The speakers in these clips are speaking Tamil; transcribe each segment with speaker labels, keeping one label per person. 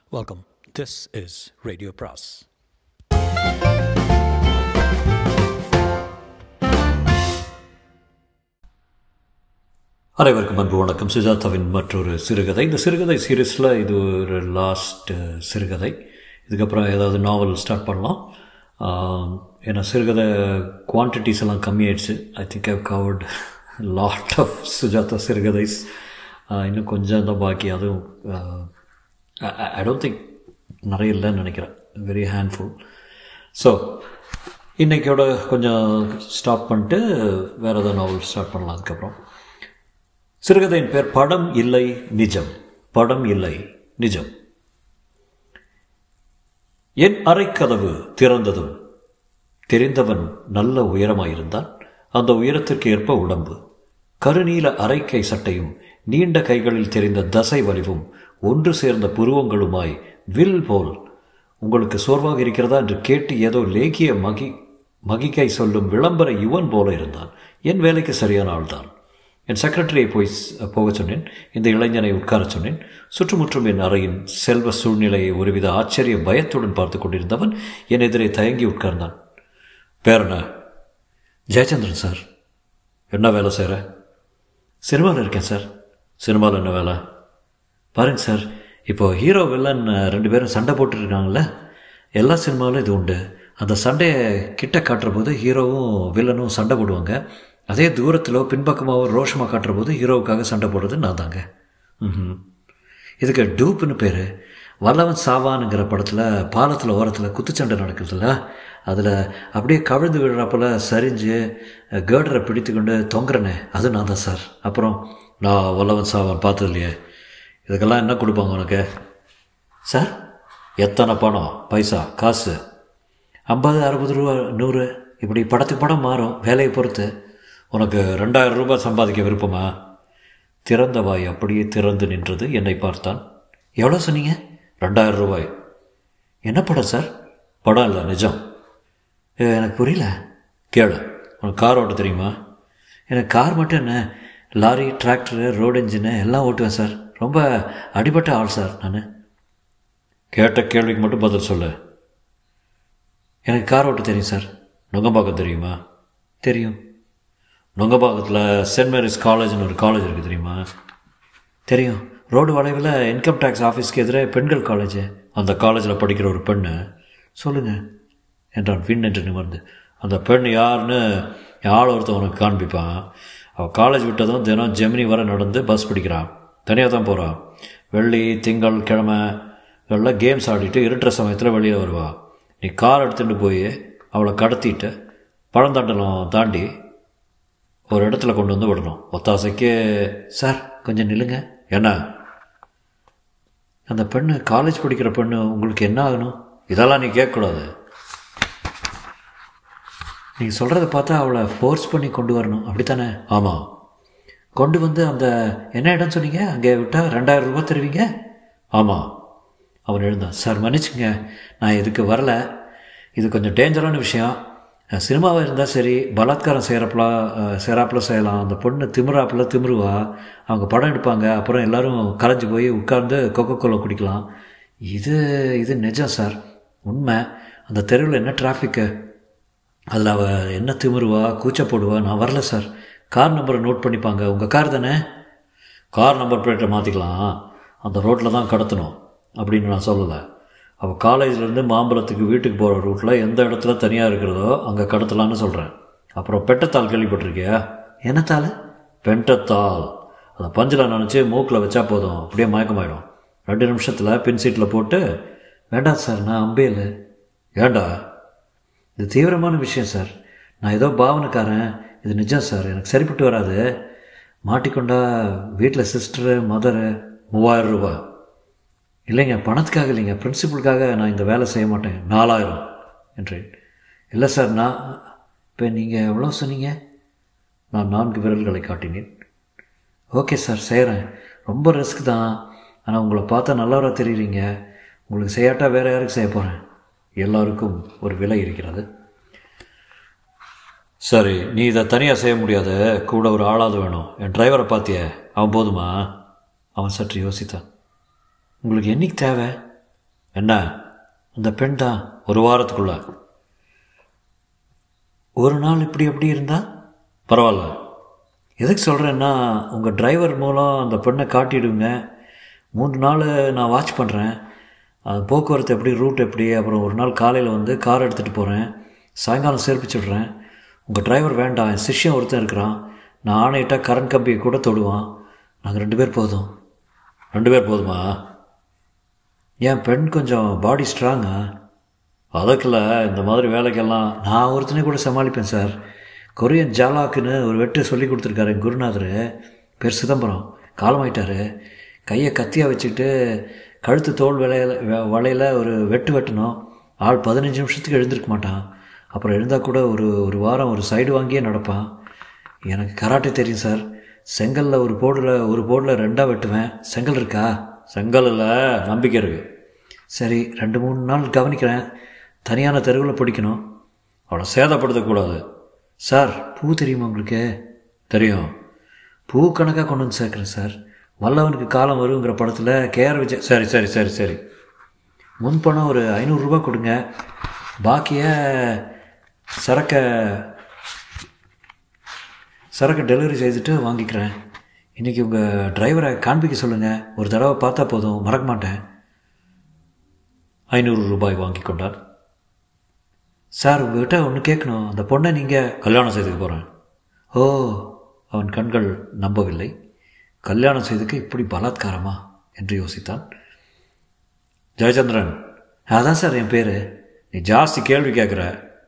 Speaker 1: Welcome. This is Radio Pras.
Speaker 2: அனைவருக்கும் அன்பு வணக்கம் சுஜாதாவின் மற்றொரு சிறுகதை இந்த சிறுகதை சீரீஸில் இது ஒரு லாஸ்ட் சிறுகதை இதுக்கப்புறம் ஏதாவது நாவல் ஸ்டார்ட் பண்ணலாம் ஆம், ஏன்னா சிறுகதை குவான்டிட்டிஸ் எல்லாம் கம்மியாயிடுச்சு I think I've covered lot of Sujatha சிறுகதைஸ் இன்னும் கொஞ்சம் தான் பாக்கி அதுவும் ஐ டோன்ட் திங்க் நிறைய இல்லைன்னு நினைக்கிறேன் வெரி ஹேண்ட்ஃபுல் ஸோ இன்றைக்கோட கொஞ்சம் ஸ்டாப் பண்ணிட்டு வேறு ஏதாவது நாவல் ஸ்டார்ட் பண்ணலாம் அதுக்கப்புறம் சிறுகதையின் பேர் படம் இல்லை நிஜம் படம் இல்லை நிஜம் என் அறைக்கதவு திறந்ததும் தெரிந்தவன் நல்ல உயரமாயிருந்தான் அந்த உயரத்திற்கு ஏற்ப உடம்பு கருநீல அரைக்கை சட்டையும் நீண்ட கைகளில் தெரிந்த தசை வலிவும் ஒன்று சேர்ந்த புருவங்களுமாய் வில் போல் உங்களுக்கு சோர்வாக இருக்கிறதா என்று கேட்டு ஏதோ லேகிய மகி மகிக்கை சொல்லும் விளம்பர யுவன் போல இருந்தான் என் வேலைக்கு சரியான ஆள்தான் என் செக்ரட்டரியை போய் ஸ்- போகச் சொன்னேன் இந்த இளைஞனை உட்காரச் சொன்னேன் சுற்றுமுற்றும் என் அறையின் செல்வ சூழ்நிலையை ஒருவித ஆச்சரிய பயத்துடன் பார்த்து கொண்டிருந்தவன் என் எதிரே தயங்கி உட்கார்ந்தான் பேர் என்ன ஜெயச்சந்திரன் சார் என்ன வேலை செய்கிற சினிமாவில் இருக்கேன் சார் சினிமாவில் என்ன வேலை பாருங்க சார் இப்போ ஹீரோ வில்லன் அஹ், ரெண்டு பேரும் சண்டை போட்டுருக்காங்கல்ல எல்லா சினிமாவிலும் இது உண்டு அந்த சண்டையை கிட்ட காட்டுற போது ஹீரோவும் வில்லனும் சண்டை போடுவாங்க அதே தூரத்தில் பின்பக்கமாக ரோஷமாக காட்டுற போது ஹீரோவுக்காக சண்டை போடுறது நான் தாங்க ம் இதுக்கு டூப்புன்னு பேர் வல்லவன் சாவானுங்கிற படத்தில் பாலத்தில் ஓரத்தில் குத்துச்சண்டை நடக்குதுல்ல அதில் அப்படியே கவிழ்ந்து விடுறப்பல சரிஞ்சு கேர்டரை பிடித்து கொண்டு தொங்குறனே அது நான் தான் சார் அப்புறம் நான் வல்லவன் சாவான் பார்த்தது இல்லையே இதுக்கெல்லாம் என்ன கொடுப்பாங்க உனக்கு சார் எத்தனை பணம் பைசா காசு ஐம்பது அறுபது ரூபா நூறு இப்படி படத்துக்கு படம் மாறும் வேலையை பொறுத்து உனக்கு ரெண்டாயிரம் ரூபாய் சம்பாதிக்க விருப்பமா திறந்த வாய் அப்படியே திறந்து நின்றது என்னை பார்த்தான் எவ்வளோ சொன்னீங்க ரெண்டாயிரம் ரூபாய் என்ன படம் சார் படம் இல்லை நிஜம் ஏ, எனக்கு புரியல கேளு உனக்கு கார் ஓட்ட தெரியுமா எனக்கு கார் மட்டும் என்ன லாரி டிராக்டரு ரோடு இன்ஜினு எல்லாம் ஓட்டுவேன் சார் ரொம்ப அடிபட்ட ஆள் சார் நான் கேட்ட கேள்விக்கு மட்டும் பதில் சொல்லு எனக்கு கார் ஓட்ட தெரியும் சார் நுங்கம்பாக்கம் தெரியுமா தெரியும் நுங்கம்பாக்கத்தில் சென்ட் மேரிஸ் காலேஜ்னு ஒரு காலேஜ் இருக்குது தெரியுமா தெரியும் ரோடு வளைவில் இன்கம் டேக்ஸ் ஆஃபீஸ்க்கு எதிரே பெண்கள் காலேஜ் அந்த காலேஜில் படிக்கிற ஒரு பெண்ணு சொல்லுங்கள் என்றான் விண் என்று நிமிர்ந்து அந்த பெண் யாருன்னு என் ஆள் ஒருத்தன் உனக்கு காண்பிப்பான் அவள் காலேஜ் விட்டதும் தினம் ஜெமினி வர நடந்து பஸ் பிடிக்கிறான் தனியாக தான் போகிறான் வெள்ளி திங்கள் கிழமை எல்லாம் கேம்ஸ் ஆடிட்டு இருட்டுற சமயத்தில் வெளியே வருவா நீ கார் எடுத்துகிட்டு போய் அவளை கடத்திட்டு பழந்தாண்டலம் தாண்டி ஒரு இடத்துல கொண்டு வந்து விடணும் ஒத்தாசைக்கு சார் கொஞ்சம் நில்லுங்க என்ன அந்த பெண்ணு காலேஜ் படிக்கிற பெண்ணு உங்களுக்கு என்ன ஆகணும் இதெல்லாம் நீ கேட்கக்கூடாது நீங்கள் சொல்கிறத பார்த்தா அவளை ஃபோர்ஸ் பண்ணி கொண்டு வரணும் அப்படித்தானே ஆமாம் கொண்டு வந்து அந்த என்ன இடம் சொன்னீங்க அங்கே விட்டால் ரெண்டாயிரம் ரூபாய் தருவீங்க ஆமாம் அவன் எழுந்தான் சார் மன்னிச்சுங்க நான் இதுக்கு வரல இது கொஞ்சம் டேஞ்சரான விஷயம் சினிமாவாக இருந்தால் சரி பலாத்காரம் செய்கிறப்பல செய்கிறாப்புல செய்யலாம் அந்த பொண்ணு திமிராப்புல திமிருவா அவங்க படம் எடுப்பாங்க அப்புறம் எல்லாரும் கலைஞ்சு போய் உட்கார்ந்து கொக்கோ கோலா குடிக்கலாம் இது இது நிஜம் சார் உண்மை அந்த தெருவில் என்ன டிராஃபிக்கு அதில் அவள் என்ன திமிருவா கூச்சப்படுவா நான் வரல சார் கார் நம்பரை நோட் பண்ணிப்பாங்க உங்கள் கார் தானே கார் நம்பர் பிளேட்டை மாற்றிக்கலாம் அந்த ரோட்டில் தான் கடத்தணும் அப்படின்னு நான் சொல்லலை அவள் காலேஜ்லேருந்து மாம்பழத்துக்கு வீட்டுக்கு போகிற ரூட்டில் எந்த இடத்துல தனியாக இருக்கிறதோ அங்கே கடத்தலான்னு சொல்கிறேன் அப்புறம் பெட்டத்தாள் கேள்விப்பட்டிருக்கியா என்ன தாள் பெண்டத்தாள் அதை பஞ்சில் நினச்சி மூக்கில் வச்சா போதும் அப்படியே மயக்கமாயிடும் ரெண்டு நிமிஷத்தில் பின் சீட்டில் போட்டு வேண்டாம் சார் நான் அம்பேல் ஏண்டா இது தீவிரமான விஷயம் சார் நான் ஏதோ பாவனைக்காரன் இது நிஜம் சார் எனக்கு சரிப்பட்டு வராது மாட்டிக்கொண்டா வீட்டில் சிஸ்டரு மதரு மூவாயிரம் ரூபாய் இல்லைங்க பணத்துக்காக இல்லைங்க பிரின்சிபலுக்காக நான் இந்த வேலை செய்ய மாட்டேன் நாலாயிரம் என்றேன் இல்லை சார் நான் இப்போ நீங்கள் எவ்வளோ சொன்னீங்க நான் நான்கு விரல்களை காட்டினேன் ஓகே சார் செய்கிறேன் ரொம்ப ரிஸ்க் தான் ஆனால் உங்களை பார்த்தா நல்லவராக தெரியுறீங்க உங்களுக்கு செய்யாட்டா வேறு யாருக்கு செய்ய போகிறேன் எல்லாருக்கும் ஒரு விலை இருக்கிறது சரி நீ இதை தனியாக செய்ய முடியாது கூட ஒரு ஆளாவது வேணும் என் டிரைவரை பார்த்தியே அவன் போதுமா அவன் சற்று யோசித்தான் உங்களுக்கு என்னைக்கு தேவை என்ன அந்த பெண் தான் ஒரு வாரத்துக்குள்ள ஒரு நாள் இப்படி எப்படி இருந்தா பரவாயில்ல எதுக்கு சொல்கிறேன்னா உங்கள் டிரைவர் மூலம் அந்த பெண்ணை காட்டிடுங்க மூன்று நாள் நான் வாட்ச் பண்ணுறேன் அது போக்குவரத்து எப்படி ரூட் எப்படி அப்புறம் ஒரு நாள் காலையில் வந்து கார் எடுத்துகிட்டு போகிறேன் சாயங்காலம் சேர்ப்பிச்சு விட்றேன் உங்கள் டிரைவர் வேண்டாம் என் சிஷ்யம் ஒருத்தன் இருக்கிறான் நான் ஆணையிட்டால் கரண்ட் கம்பியை கூட தொடுவான் நாங்கள் ரெண்டு பேர் போதும் ரெண்டு பேர் போதுமா என் பெண் கொஞ்சம் பாடி ஸ்ட்ராங்கா அதுக்குள்ள இந்த மாதிரி வேலைக்கெல்லாம் நான் ஒருத்தனே கூட சமாளிப்பேன் சார் கொரியன் ஜாலாக்குன்னு ஒரு வெட்டு சொல்லி கொடுத்துருக்காரு என் குருநாதர் பேர் சிதம்பரம் காலமாயிட்டாரு கையை கத்தியாக வச்சுக்கிட்டு கழுத்து தோல் விலையில வலையில் ஒரு வெட்டு வெட்டணும் ஆள் பதினஞ்சு நிமிஷத்துக்கு எழுந்திருக்க மாட்டான் அப்புறம் எழுந்தால் கூட ஒரு ஒரு வாரம் ஒரு சைடு வாங்கியே நடப்பான் எனக்கு கராட்டே தெரியும் சார் செங்கலில் ஒரு போர்டில் ஒரு போர்டில் ரெண்டாக வெட்டுவேன் செங்கல் இருக்கா செங்கலில் நம்பிக்கை இருக்குது சரி ரெண்டு மூணு நாள் கவனிக்கிறேன் தனியான தெருவில் பிடிக்கணும் அவளை சேதப்படுத்தக்கூடாது சார் பூ தெரியுமா உங்களுக்கு தெரியும் பூ கணக்காக கொண்டு வந்து சேர்க்குறேன் சார் வல்லவனுக்கு காலம் வருங்கிற படத்தில் கேஆர் விஜய் சரி சரி சரி சரி முன் பணம் ஒரு ஐநூறுரூபா கொடுங்க பாக்கியை சரக்க சரக்கு டெலிவரி செய்துட்டு வாங்கிக்கிறேன் இன்றைக்கி உங்கள் டிரைவரை காண்பிக்க சொல்லுங்கள் ஒரு தடவை பார்த்தா போதும் மறக்க மாட்டேன் ஐநூறு ரூபாய் வாங்கி கொண்டார் சார் உங்கள்கிட்ட ஒன்று கேட்கணும் அந்த பொண்ணை நீங்கள் கல்யாணம் செய்துக்க போகிறேன் ஓ அவன் கண்கள் நம்பவில்லை கல்யாணம் செய்துக்க இப்படி பலாத்காரமா என்று யோசித்தான் ஜெயச்சந்திரன் அதான் சார் என் பேர் நீ ஜாஸ்தி கேள்வி கேட்குற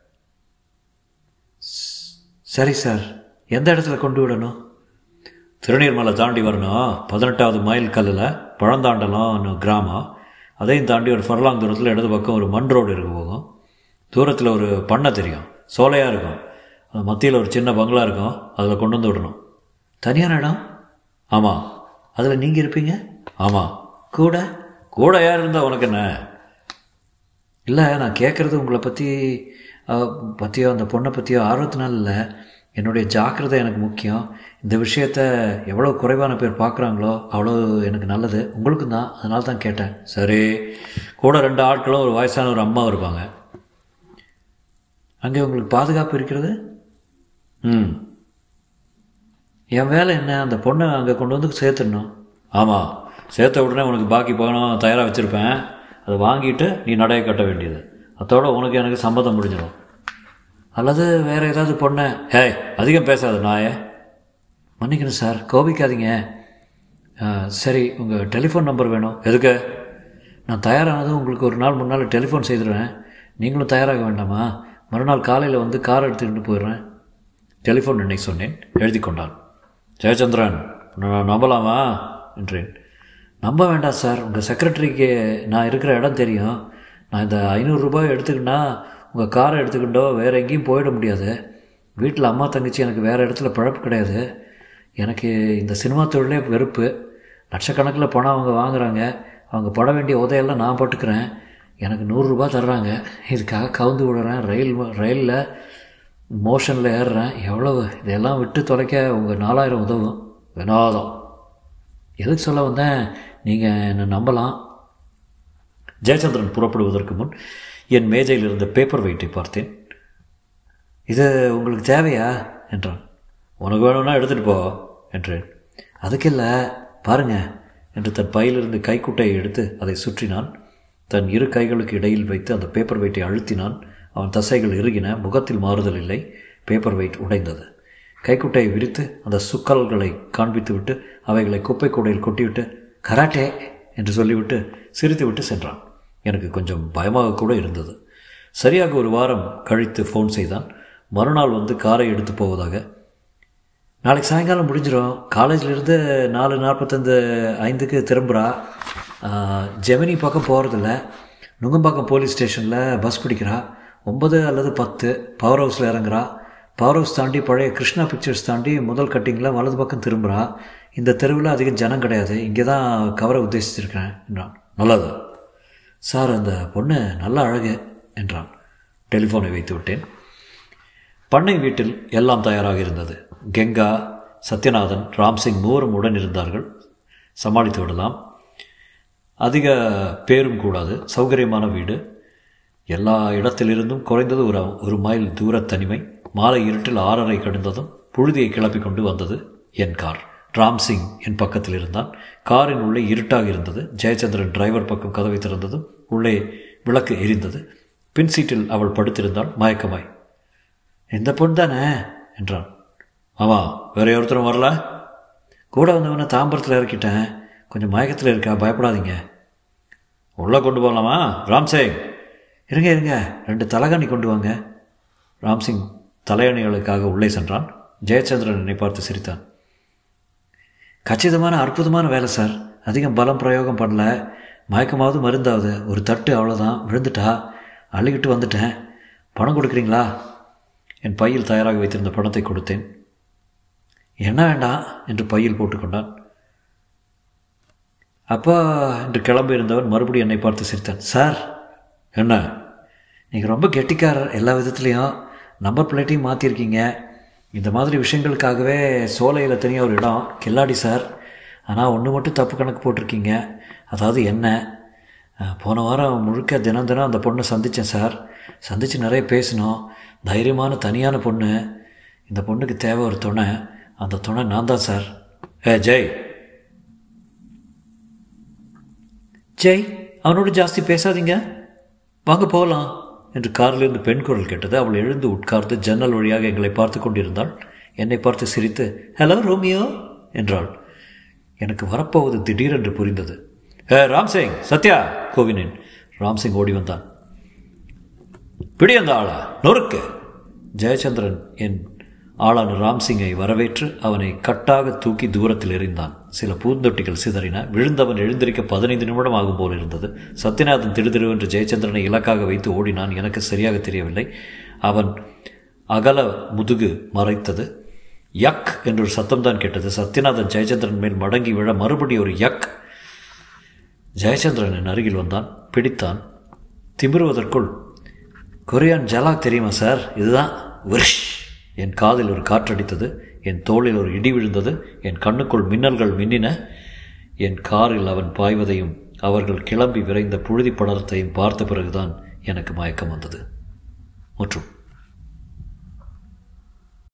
Speaker 2: சரி சார் எந்த இடத்துல கொண்டு விடணும் திருநீர்மலை தாண்டி வரணும் பதினெட்டாவது மைல் கல்லில் பழந்தாண்டலம் கிராமம் அதையும் தாண்டி ஒரு ஃபர்லாங் தூரத்தில் இடது பக்கம் ஒரு மண் ரோடு இருக்கு போகும் தூரத்தில் ஒரு பண்ணை தெரியும் சோலையாக இருக்கும் அது மத்தியில் ஒரு சின்ன பங்களா இருக்கும் அதில் கொண்டு வந்து விடணும் தனியான இடம் ஆமாம் அதில் நீங்கள் இருப்பீங்க ஆமாம் கூட கூட யார் இருந்தால் உனக்கு என்ன இல்லை நான் கேட்குறது உங்களை பற்றி பற்றியோ அந்த பொண்ணை பற்றியோ ஆர்வத்தினால இல்லை என்னுடைய ஜாக்கிரதை எனக்கு முக்கியம் இந்த விஷயத்த எவ்வளோ குறைவான பேர் பார்க்குறாங்களோ அவ்வளோ எனக்கு நல்லது உங்களுக்கும் தான் அதனால தான் கேட்டேன் சரி கூட ரெண்டு ஆட்களும் ஒரு வயசான ஒரு அம்மா இருப்பாங்க அங்கே உங்களுக்கு பாதுகாப்பு இருக்கிறது ம் என் வேலை என்ன அந்த பொண்ணை அங்கே கொண்டு வந்து சேர்த்துடணும் ஆமாம் சேர்த்த உடனே உனக்கு பாக்கி பணம் தயாராக வச்சுருப்பேன் அதை வாங்கிட்டு நீ நடைய கட்ட வேண்டியது அதோட உனக்கு எனக்கு சம்மதம் முடிஞ்சிடும் அல்லது வேறு ஏதாவது பொண்ணை ஹேய் அதிகம் பேசாத நாயே மன்னிக்கணும் சார் கோபிக்காதீங்க சரி உங்கள் டெலிஃபோன் நம்பர் வேணும் எதுக்கு நான் தயாரானதும் உங்களுக்கு ஒரு நாள் முன்னால் டெலிஃபோன் செய்துடுறேன் நீங்களும் தயாராக வேண்டாமா மறுநாள் காலையில் வந்து கார் எடுத்துக்கிட்டு போயிடுறேன் டெலிஃபோன் இன்னைக்கு சொன்னேன் எழுதி கொண்டான் ஜெயச்சந்திரன் நான் நம்பலாமா என்றேன் நம்ப வேண்டாம் சார் உங்கள் செக்ரட்டரிக்கு நான் இருக்கிற இடம் தெரியும் நான் இந்த ஐநூறுரூபாய் எடுத்துக்கிட்டா உங்கள் காரை எடுத்துக்கிட்டோ வேறு எங்கேயும் போயிட முடியாது வீட்டில் அம்மா தங்கச்சி எனக்கு வேறு இடத்துல பழப்பு கிடையாது எனக்கு இந்த சினிமா தொழிலே வெறுப்பு லட்சக்கணக்கில் பணம் அவங்க வாங்குகிறாங்க அவங்க பட வேண்டிய உதையெல்லாம் நான் போட்டுக்கிறேன் எனக்கு நூறுரூபா தர்றாங்க இதுக்காக கவுந்து விடுறேன் ரயில் ரயிலில் மோஷனில் ஏறுறேன் எவ்வளவு இதெல்லாம் விட்டு தொலைக்க உங்கள் நாலாயிரம் உதவும் வினோதம் எதுக்கு சொல்ல வந்தேன் நீங்கள் என்னை நம்பலாம் ஜெயச்சந்திரன் புறப்படுவதற்கு முன் என் மேஜையில் இருந்த பேப்பர் வெயிட்டை பார்த்தேன் இது உங்களுக்கு தேவையா என்றான் உனக்கு வேணும்னா எடுத்துகிட்டு போ என்றேன் அதுக்கு இல்லை பாருங்க என்று தன் பையிலிருந்து கைக்குட்டையை எடுத்து அதை சுற்றினான் தன் இரு கைகளுக்கு இடையில் வைத்து அந்த பேப்பர் வெயிட்டை அழுத்தினான் அவன் தசைகள் இறுகின முகத்தில் மாறுதல் இல்லை பேப்பர் வெயிட் உடைந்தது கைக்குட்டையை விரித்து அந்த சுக்கல்களை காண்பித்துவிட்டு அவைகளை குப்பை கூடையில் கொட்டிவிட்டு கராட்டே என்று சொல்லிவிட்டு சிரித்துவிட்டு சென்றான் எனக்கு கொஞ்சம் பயமாக கூட இருந்தது சரியாக ஒரு வாரம் கழித்து ஃபோன் செய்தான் மறுநாள் வந்து காரை எடுத்து போவதாக நாளைக்கு சாயங்காலம் முடிஞ்சிடும் காலேஜிலிருந்து நாலு நாற்பத்தஞ்சு ஐந்துக்கு திரும்புகிறா ஜெமினி பக்கம் போகிறதில்ல நுங்கம்பாக்கம் போலீஸ் ஸ்டேஷனில் பஸ் பிடிக்கிறா ஒன்பது அல்லது பத்து பவர் ஹவுஸில் இறங்குறா பவர் ஹவுஸ் தாண்டி பழைய கிருஷ்ணா பிக்சர்ஸ் தாண்டி முதல் கட்டிங்கில் வலது பக்கம் திரும்புகிறா இந்த தெருவில் அதிகம் ஜனம் கிடையாது இங்கே தான் கவரை உத்தேசிச்சிருக்கிறேன் என்றான் நல்லது சார் அந்த பொண்ணு நல்ல அழகு என்றான் டெலிஃபோனை வைத்து விட்டேன் பண்ணை வீட்டில் எல்லாம் தயாராக இருந்தது கெங்கா சத்யநாதன் ராம்சிங் மூவரும் உடன் இருந்தார்கள் சமாளித்து விடலாம் அதிக பேரும் கூடாது சௌகரியமான வீடு எல்லா இடத்திலிருந்தும் குறைந்தது ஒரு ஒரு மைல் தூர தனிமை மாலை இருட்டில் ஆறரை கடந்ததும் புழுதியை கிளப்பி கொண்டு வந்தது என் கார் ராம்சிங் என் பக்கத்தில் இருந்தான் காரின் உள்ளே இருட்டாக இருந்தது ஜெயச்சந்திரன் டிரைவர் பக்கம் கதவை திறந்ததும் உள்ளே விளக்கு எரிந்தது பின் சீட்டில் அவள் படுத்திருந்தாள் மயக்கமாய் இந்த பொண்ணு தானே என்றான் ஆமாம் வேற ஒருத்தரும் வரல கூட வந்தவனை தாம்பரத்தில் இறக்கிட்டேன் கொஞ்சம் மயக்கத்தில் இருக்கா பயப்படாதீங்க உள்ளே கொண்டு போகலாமா ராம்சிங் இருங்க இருங்க ரெண்டு தலகாணி கொண்டு வாங்க ராம்சிங் தலையணிகளுக்காக உள்ளே சென்றான் ஜெயச்சந்திரன் என்னை பார்த்து சிரித்தான் கச்சிதமான அற்புதமான வேலை சார் அதிகம் பலம் பிரயோகம் பண்ணல மயக்கமாவது மருந்தாவது ஒரு தட்டு அவ்வளோதான் விழுந்துட்டா அள்ளிக்கிட்டு வந்துட்டேன் பணம் கொடுக்குறீங்களா என் பையில் தயாராக வைத்திருந்த பணத்தை கொடுத்தேன் என்ன வேண்டாம் என்று பையில் போட்டுக்கொண்டான் அப்பா என்று கிளம்பி இருந்தவன் மறுபடியும் என்னை பார்த்து சிரித்தான் சார் என்ன நீங்கள் ரொம்ப கெட்டிக்காரர் எல்லா விதத்துலேயும் நம்பர் பிளேட்டையும் மாற்றிருக்கீங்க இந்த மாதிரி விஷயங்களுக்காகவே சோலையில் தனியாக ஒரு இடம் கில்லாடி சார் ஆனால் ஒன்று மட்டும் தப்பு கணக்கு போட்டிருக்கீங்க அதாவது என்ன போன வாரம் முழுக்க தினம் தினம் அந்த பொண்ணை சந்தித்தேன் சார் சந்தித்து நிறைய பேசினோம் தைரியமான தனியான பொண்ணு இந்த பொண்ணுக்கு தேவை ஒரு துணை அந்த துணை நான் தான் சார் ஏ ஜெய் ஜெய் அவனோடு ஜாஸ்தி பேசாதீங்க வாங்க போகலாம் என்று காரிலிருந்து பெண் குரல் கேட்டது அவள் எழுந்து உட்கார்ந்து ஜன்னல் வழியாக எங்களை பார்த்து கொண்டிருந்தாள் என்னை பார்த்து சிரித்து ஹலோ ரோமியோ என்றாள் எனக்கு வரப்போவது திடீரென்று புரிந்தது ஏ ராம்சிங் சத்யா கோவினேன் ராம்சிங் ஓடி வந்தான் பிடி அந்த ஆளா நொறுக்கு ஜெயச்சந்திரன் என் ஆளான ராம்சிங்கை வரவேற்று அவனை கட்டாக தூக்கி தூரத்தில் எறிந்தான் சில பூந்தொட்டிகள் சிதறின விழுந்தவன் எழுந்திருக்க பதினைந்து நிமிடம் ஆகும் போல் இருந்தது சத்யநாதன் திடுதிடுவென்று ஜெயச்சந்திரனை இலக்காக வைத்து ஓடினான் எனக்கு சரியாக தெரியவில்லை அவன் அகல முதுகு மறைத்தது யக் என்ற ஒரு சத்தம்தான் கேட்டது சத்யநாதன் ஜெயச்சந்திரன் மேல் மடங்கி விழ மறுபடி ஒரு யக் ஜெயச்சந்திரன் என் அருகில் வந்தான் பிடித்தான் திமிருவதற்குள் கொரியான் ஜலாக் தெரியுமா சார் இதுதான் விஷ் என் காதில் ஒரு காற்றடித்தது என் தோளில் ஒரு இடி விழுந்தது என் கண்ணுக்குள் மின்னல்கள் மின்னின என் காரில் அவன் பாய்வதையும் அவர்கள் கிளம்பி விரைந்த புழுதி படலத்தையும் பார்த்த பிறகுதான் எனக்கு மயக்கம் வந்தது மற்றும்